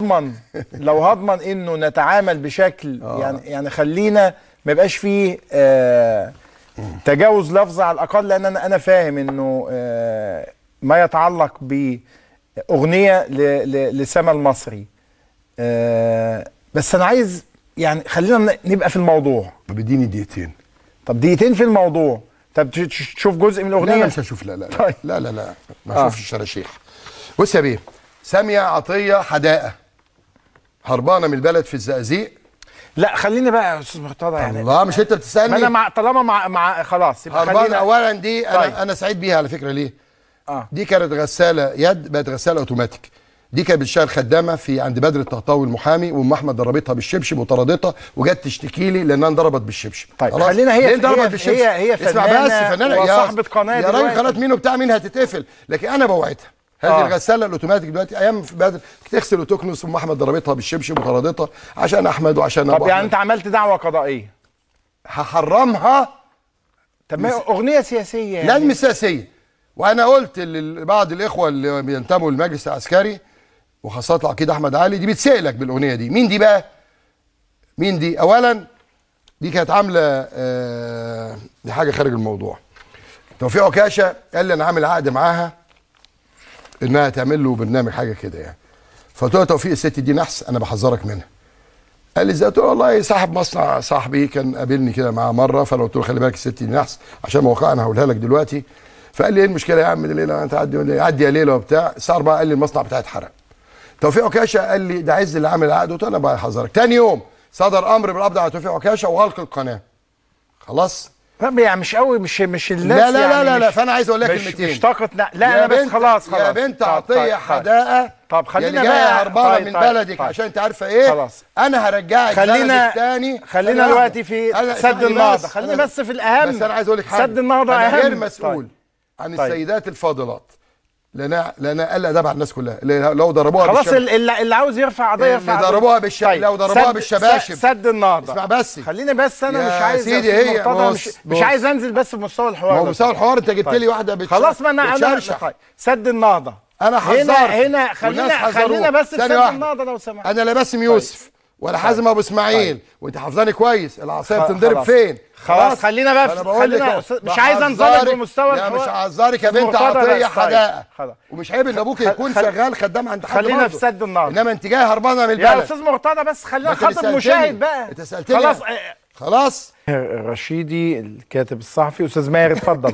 هضمن لو هضمن انه نتعامل بشكل يعني يعني خلينا ما يبقاش فيه آه تجاوز لفظ على الاقل لان انا انا فاهم انه آه ما يتعلق باغنيه ل- ل- لسما المصري آه بس انا عايز يعني خلينا ن- نبقى في الموضوع طب اديني دقيقتين طب دقيقتين في الموضوع طب تش- تش- تشوف جزء من لا الاغنيه لا مش هشوف لا لا لا طيب. لا لا, لا. ما آه. اشوفش الشراشيح بص يا بيه ساميه عطيه حدائق هربانه من البلد في الزقازيق لا خليني بقى يا استاذ مرتضى يعني الله مش انت ما بتسالني انا مع طالما مع مع خلاص يبقى هربانه خلينا اولا دي انا طيب. انا سعيد بيها على فكره ليه اه دي كانت غساله يد بقت غساله اوتوماتيك دي كانت بتشتغل خدامه في عند بدر الطهطاوي المحامي وام احمد ضربتها بالشبشب وطردتها وجت تشتكي لي لانها انضربت بالشبشب طيب، خلاص؟ خلينا هي- ليه انضربت هي- بالشبشب هي- هي اسمع فنانة بس فنانه يا وصاحبة قناة يا راجل دلوقتي. خلاص مين وبتاع مين هتتقفل لكن انا بوعدها هذه آه. آه. الغساله الاوتوماتيك دلوقتي ايام في بدر تغسل وتكنس ام احمد ضربتها بالشبشب وطردتها عشان احمد وعشان طب ابو يعني أحمد. انت عملت دعوه قضائيه هحرمها طب ما هي اغنيه سياسيه يعني. لا مش سياسيه وانا قلت لبعض الاخوه اللي بينتموا للمجلس العسكري وخاصه العقيد احمد علي دي بتسالك بالاغنيه دي مين دي بقى مين دي اولا دي كانت عامله آه دي حاجه خارج الموضوع توفيق عكاشه قال لي انا عامل عقد معاها انها تعمل له برنامج حاجه كده يعني فقلت له يا توفيق الست دي نحس انا بحذرك منها قال لي ازاي قلت له والله صاحب مصنع صاحبي كان قابلني كده معاه مره فانا قلت له خلي بالك الست دي نحس عشان موقعها انا هقولها لك دلوقتي فقال لي ايه المشكله يا عم دي ليله انت عدي عدي يا ليله وبتاع الساعه 4 قال لي المصنع بتاعي اتحرق توفيق عكاشه قال لي ده عز اللي عامل العقد قلت له انا بحذرك تاني يوم صدر امر بالقبض على توفيق عكاشه وغلق القناه خلاص طب يعني مش قوي مش مش الناس لا لا لا يعني لا, لا مش- فانا عايز اقول لك مش كلمتين مش طاقه لا, لا يا انا بس بنت- خلاص خلاص يا بنت طب- عطيه طيب- حدائق طب يا خلينا اللي جايه بقى- هربانه طيب- من طيب- بلدك طيب. عشان انت عارفه ايه خلاص. انا هرجعك خلينا بلدك تاني خلينا ثانية دلوقتي واحدة. في أنا- سد اسمعني النهضه بس. خلينا أنا- بس في الاهم بس انا عايز اقول لك حاجه سد النهضه انا اهم غير مسؤول طيب. عن طيب. السيدات الفاضلات لان لان قال ادب على الناس كلها اللي لو ضربوها خلاص بالشب- اللي, اللي عاوز يرفع قضيه اللي يرفع قضية. ضربوها بالش- لو ضربوها سد- بالشباشب. س- سد النهضه اسمع بس خليني بس انا يا مش عايز سيدي يا أستاذ هي- مرتضى بص- مش, مش بص. عايز انزل بس في مستوى الحوار ما هو ده. مستوى الحوار انت جبت طيب. لي واحده بتش- خلاص ما انا انا بتشرشح. طيب سد النهضه انا حذرت هنا هنا والناس خلينا حذروه. خلينا بس في ثانية سد واحدة. النهضه لو سمحت انا لا باسم يوسف ولا حازم ابو اسماعيل وانت حافظاني كويس العصايه خ- بتنضرب خلاص. فين خلاص، خلينا بقى في- فأنا بقول خلينا لك يا أستاذ- مش عايز انزلق بحذرك- بمستوى لا الحوار. مش هعذرك يا أستاذ بنت مرتضى عطيه بس، طيب. حدائق خلاص. ومش عيب ان ابوك يكون خل- شغال خدام عند حد خلينا برضه. في سد النهضة. انما انت جاي هربانه من يا البلد استاذ مرتضى بس خلينا ما أنت اللي خاطب سألتني. مشاهد بقى أنت سألتني. خلاص خلاص رشيدي الكاتب الصحفي استاذ ماهر اتفضل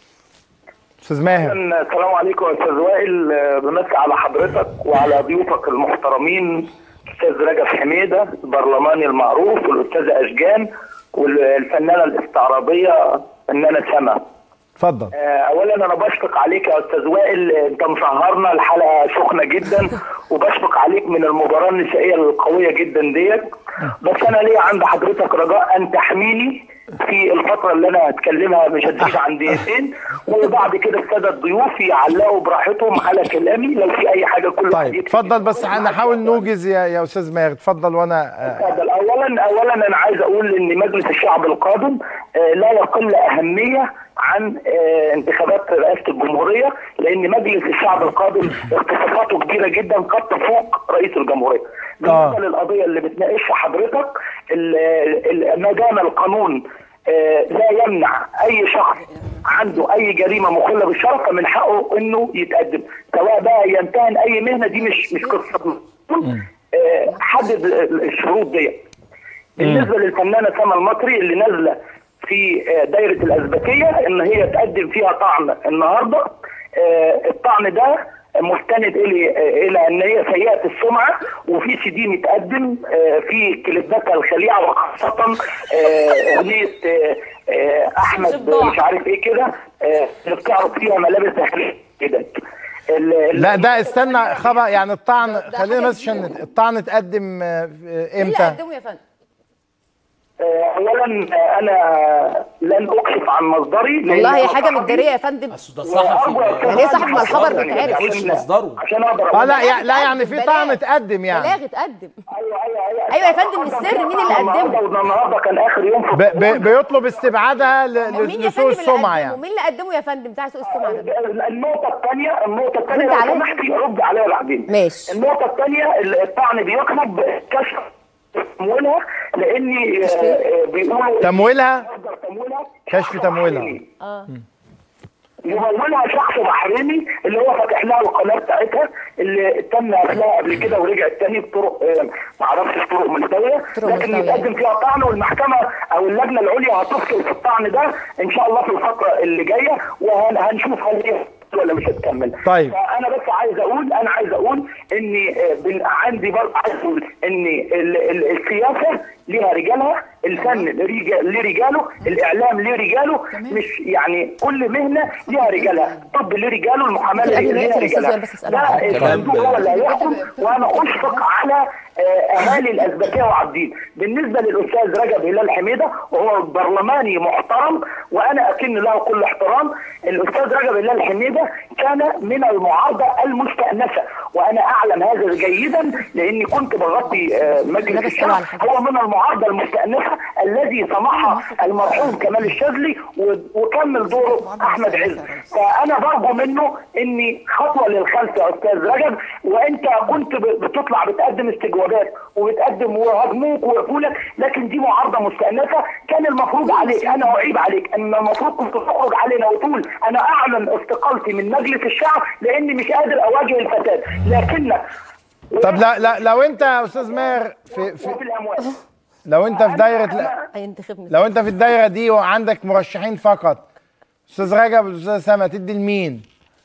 استاذ ماهر السلام عليكم يا استاذ وائل آه، بمسي على حضرتك وعلى ضيوفك المحترمين الاستاذ رجب حميده البرلماني المعروف والاستاذه اشجان والفنانه الاستعراضيه فنانه سما اتفضل آه، اولا انا بشفق عليك يا استاذ وائل انت مسهرنا الحلقه سخنه جدا وبشفق عليك من المباراه النسائيه القويه جدا ديت بس انا ليا عند حضرتك رجاء ان تحميني في الفتره اللي انا هتكلمها مش هتزيد عن دقيقتين وبعد كده الساده الضيوف يعلقوا براحتهم على كلامي لو في اي حاجه كل واحد طيب يكتب اتفضل بس يقول هنحاول معاك. نوجز يا يا استاذ ماهر اتفضل وانا آه، اتفضل اولا اولا انا عايز اقول ان مجلس الشعب القادم آه، لا يقل اهميه عن آه، انتخابات رئاسه الجمهوريه لان مجلس الشعب القادم اختصاصاته كبيره جدا قد تفوق رئيس الجمهوريه. آه. بالنسبه للقضيه اللي بتناقشها حضرتك ال- ال- ما دام القانون آه، لا يمنع اي شخص عنده اي جريمه مخله بالشرف فمن حقه انه يتقدم سواء بقى يمتهن اي مهنه دي مش مش قصه آه، حدد الشروط دي بالنسبه للفنانه سما المصري اللي نازله في آه، دايره الازبكيه ان هي تقدم فيها طعن النهارده آه، الطعن ده مستند الى الى ان هي سيئه السمعه وفي سي دي متقدم آه، في كليباتها الخليعه وخاصه آه، اغنيه آه، آه، احمد مش عارف ايه كده آه، اللي بتعرض فيها ملابس داخليه كده ال- ال- لا ده استنى خبر يعني الطعن خلينا بس عشان الطعن اتقدم آه، ايه اللي امتى قدمه يا فندم آه، اولا آه، انا لن اكشف عن مصدري لأن والله هي أنا حاجه صحفي. متداريه يا فندم اصل ده صحفي يعني ايه صاحب ما الخبر مصدره، بيتعرف؟ ما يقولش مصدره عشان اقدر اه أقول- لا يع- لا يعني في بلاغ. طعم اتقدم يعني بلاغ اتقدم ايوه ايوه ايوه أيوة يا فندم، السر مين اللي قدمه؟ النهارده النهارده كان اخر يوم في ب ب بيطلب استبعادها ل- مين يا لسوء فندم اللي السمعه قدمه يعني مين اللي قدمه يا فندم بتاع سوء السمعه ده النقطة الثانية النقطة الثانية رد لو عليا. سمحتي رد عليها بعدين ماشي. النقطة الثانية الطعن بيطلب كشف تمويلها لاني كشف آه، إيه؟ آه، بيقولوا تمويلها مصدر تمويلها كشف شخص تمويلها. بحريني. اه يمولها شخص بحريني اللي هو فاتح لها القناه بتاعتها اللي تم قفلها قبل كده ورجعت تاني بطرق آه، معرفش طرق ملتويه طرق لكن ملتوية. يتقدم فيها طعن والمحكمه او اللجنه العليا هتفصل في الطعن ده ان شاء الله في الفتره اللي جايه وهنشوف هل هي ولا مش هتكمل طيب. فانا بس عايز اقول انا عايز اقول ان آه، بن- عندي برضه عايز اقول ان ال- ال- السياسه ليها رجالها الفن ليه رجال- ليه رجاله الاعلام ليه رجاله مش يعني كل مهنه ليها رجالها الطب ليه رجاله المحاماه قبل ما ليها يقفل الأستاذ رجالها وائل بس أسأله ده عن الصندوق هو اللي هيحكم وانا اشفق على آه، اهالي الازبكيه وعابدين بالنسبه للاستاذ رجب هلال حميده وهو برلماني محترم وانا اكن له كل احترام الاستاذ رجب هلال حميده كان من المعارضه المستانسه وانا اعلم هذا جيدا لاني كنت بغطي آه، لا مجلس بس أسأله على الشعب حاجة. هو من المعارضه المستانسه الذي سمحها المرحوم كمال الشاذلي و- وكمل دوره احمد عز فانا برجو منه اني خطوه للخلف يا استاذ رجب وانت كنت ب- بتطلع بتقدم استجوابات وبتقدم وهجموك ويقولك لكن دي معارضه مستانسه كان المفروض عليك انا اعيب عليك ان المفروض كنت تخرج علينا وتقول انا اعلن استقالتي من مجلس الشعب لاني مش قادر اواجه الفساد لكنك طب لا لا لو انت يا استاذ ماهر في, في وفي الاموال لو انت في دايره لا هينتخبني لو انت في الدايره دي وعندك مرشحين فقط استاذ رجب والاستاذ سما تدي لمين؟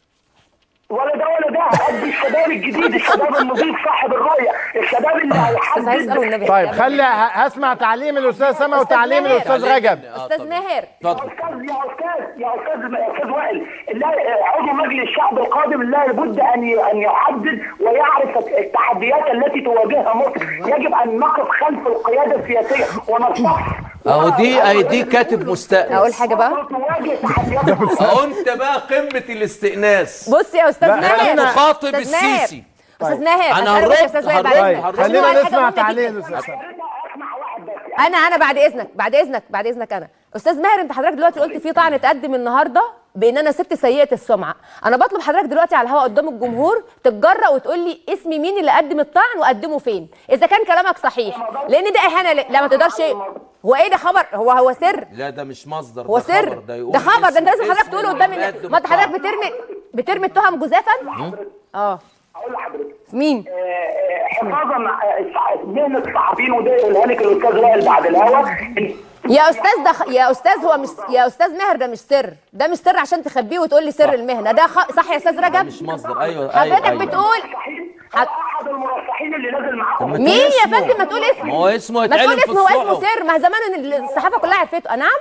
ولا ده ولا ده ادي الشباب الجديد الشباب النظيف صاحب الرؤيه الشباب اللي استاذ عايز اساله هيحدد النبي طيب خلي ه- هسمع تعليم الاستاذ سما وتعليم ماهر. الاستاذ رجب استاذ ماهر يا اتفضل استاذ يا استاذ يا استاذ يا استاذ وائل لا عضو مجلس الشعب القادم لا بد ان ي- ان يحدد ويعرف التحديات التي تواجهها مصر يجب ان نقف خلف القياده السياسيه ونصف اهو دي اهي دي كاتب مستأنس اقول حاجه بقى تواجه تحديات اهو انت بقى قمه الاستئناس بص يا استاذ لا، ماهر خلينا نخاطب أستاذ ماهر. السيسي. استاذ ماهر أنا هسأله بس يا هرد- استاذ ماهر بعد هرد- اذنك هرد. عشان هو خلينا قال حاجة نسمع مهمة تعليم جداً. الاستاذ سما اسمع واحد بس انا انا بعد اذنك بعد اذنك بعد اذنك انا استاذ ماهر انت حضرتك دلوقتي قلت في طعن اتقدم النهارده بان انا ست سيئه السمعه انا بطلب حضرتك دلوقتي على الهواء قدام الجمهور تتجرأ وتقول لي اسمي مين اللي قدم الطعن وقدمه فين اذا كان كلامك صحيح لان ده اهانه ل- لا ما تقدرش هو ايه ده خبر هو هو سر لا ده مش مصدر هو ده سر خبر ده يقول ده خبر ده انت اسم- لازم حضرتك اسم تقوله قدام اللي الناس بيقدم ما انت حضرتك الطعن. بترمي بترمي التهم جزافا اه اقول لحضرتك مين آه، حفاظا آه، مهنه الصحفيين وده يقولها لك الاستاذ وائل بعد الهوا إن- يا استاذ ده خ... يا استاذ هو مش يا استاذ ماهر ده مش سر ده مش سر عشان تخبيه وتقول لي سر المهنه ده خ... صح يا استاذ رجب مش مصدر ايوه ايوه حضرتك أيوة. بتقول هو احد المرشحين اللي نازل معاكم ما مين يا اسمه. فندم ما تقول اسمه ما هو اسمه ما يتعلم تقول في اسمه هو اسمه الصحف. سر ما زمان إن الصحافه كلها عرفته نعم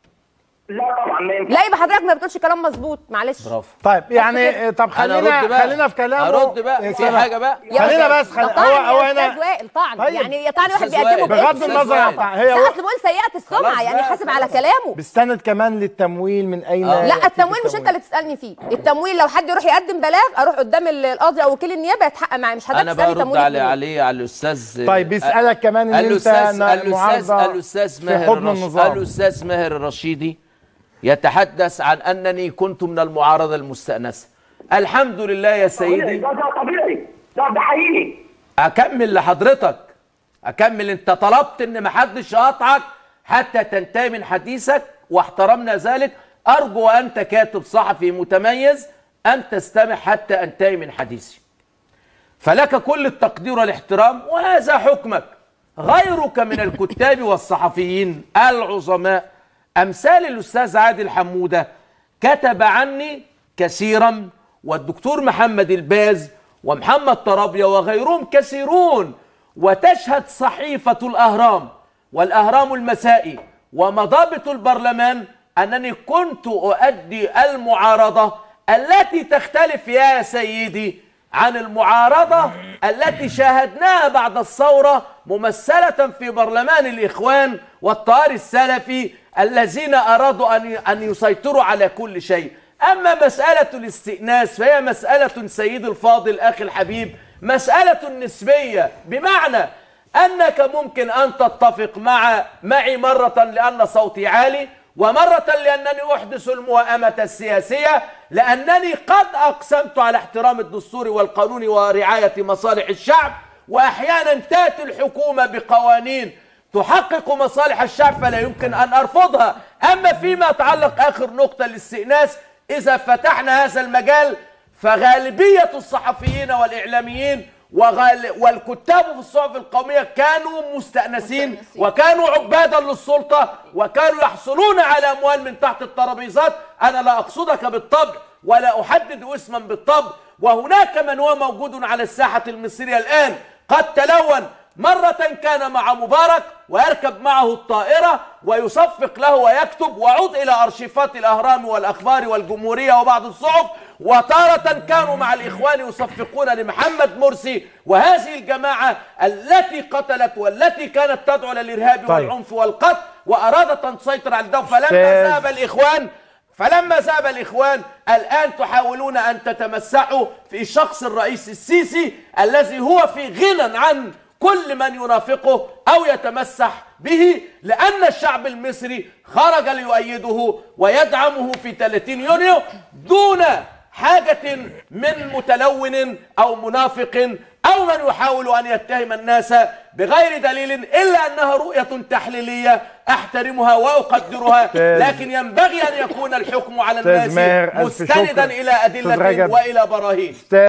لا طبعا ما ينفعش لا يبقى حضرتك ما بتقولش كلام مظبوط معلش برافو طيب يعني كده. آه، طب انا خلينا ارد بقى خلينا في كلامه ارد بقى في سما. حاجه بقى يا خلينا أستاذ، بس خل... ده طعن هو هو يا هنا استاذ وائل طعن طيب. يعني طعن واحد أستاذ بيقدمه وائل. باسم بغض النظر عن وائل. هي لا اصل بقول سيئه السمعه خلاص يعني بقى، حاسب خلاص. على كلامه بيستند كمان للتمويل من اين آه. لا يأتي التمويل مش انت اللي تسالني فيه التمويل لو حد يروح يقدم بلاغ اروح قدام ال- القاضي او وكيل النيابه يتحقق معاه مش حضرتك انا تسالني برد تمويل عليه منين. عليه على الاستاذ طيب بيسالك كمان ان انت الاستاذ نا- الاستاذ معارضة الاستاذ في ماهر حضن الرش- النظام الاستاذ ماهر الرشيدي يتحدث عن انني كنت من المعارضه المستانسه الحمد لله يا طبيعي سيدي ده ده طبيعي ده ده حقيقي اكمل لحضرتك اكمل انت طلبت ان محدش يقاطعك حتى تنتهي من حديثك واحترمنا ذلك ارجو وانت كاتب صحفي متميز ان تستمع حتى انتهي من حديثي فلك كل التقدير والاحترام وهذا حكمك غيرك من الكتاب والصحفيين العظماء امثال الاستاذ عادل حموده كتب عني كثيرا والدكتور محمد الباز ومحمد طرابيا وغيرهم كثيرون وتشهد صحيفه الاهرام والاهرام المسائي ومضابط البرلمان انني كنت اؤدي المعارضه التي تختلف يا سيدي عن المعارضة التي شاهدناها بعد الثورة ممثلة في برلمان الإخوان والتيار السلفي الذين أرادوا أن أن يسيطروا على كل شيء أما مسألة الاستئناس فهي مسألة سيد الفاضل أخي الحبيب مسألة نسبية بمعنى أنك ممكن أن تتفق مع معي مرة لأن صوتي عالي ومرة لأنني أحدث الموائمة السياسية لأنني قد أقسمت على احترام الدستور والقانون ورعاية مصالح الشعب وأحيانا تأتي الحكومة بقوانين تحقق مصالح الشعب فلا يمكن أن أرفضها أما فيما يتعلق آخر نقطة الاستئناس إذا فتحنا هذا المجال فغالبية الصحفيين والإعلاميين وغال... والكتاب في الصحف القومية كانوا مستأنسين مستأنسين. وكانوا عبادا للسلطة وكانوا يحصلون على أموال من تحت الترابيزات أنا لا أقصدك بالطبع ولا أحدد اسما بالطبع وهناك من هو موجود على الساحة المصرية الآن قد تلون مرة كان مع مبارك ويركب معه الطائرة ويصفق له ويكتب وعود إلى أرشيفات الأهرام والأخبار والجمهورية وبعض الصحف وتارة كانوا مع الإخوان يصفقون لمحمد مرسي وهذه الجماعة التي قتلت والتي كانت تدعو للإرهاب طيب. والعنف والقتل وأرادت أن تسيطر على الدولة فلما أستاذ. ذهب الإخوان فلما ذهب الإخوان الآن تحاولون أن تتمسحوا في شخص الرئيس السيسي الذي هو في غنى عن كل من يرافقه أو يتمسح به لأن الشعب المصري خرج ليؤيده ويدعمه في 30 يونيو دون حاجة من متلون أو منافق أو من يحاول أن يتهم الناس بغير دليل إلا أنها رؤية تحليلية أحترمها وأقدرها أستاذ- لكن ينبغي أن يكون الحكم على أستاذ الناس ماهر، ألف مستندا شكر. إلى أستاذ أدلة رجب. وإلى براهين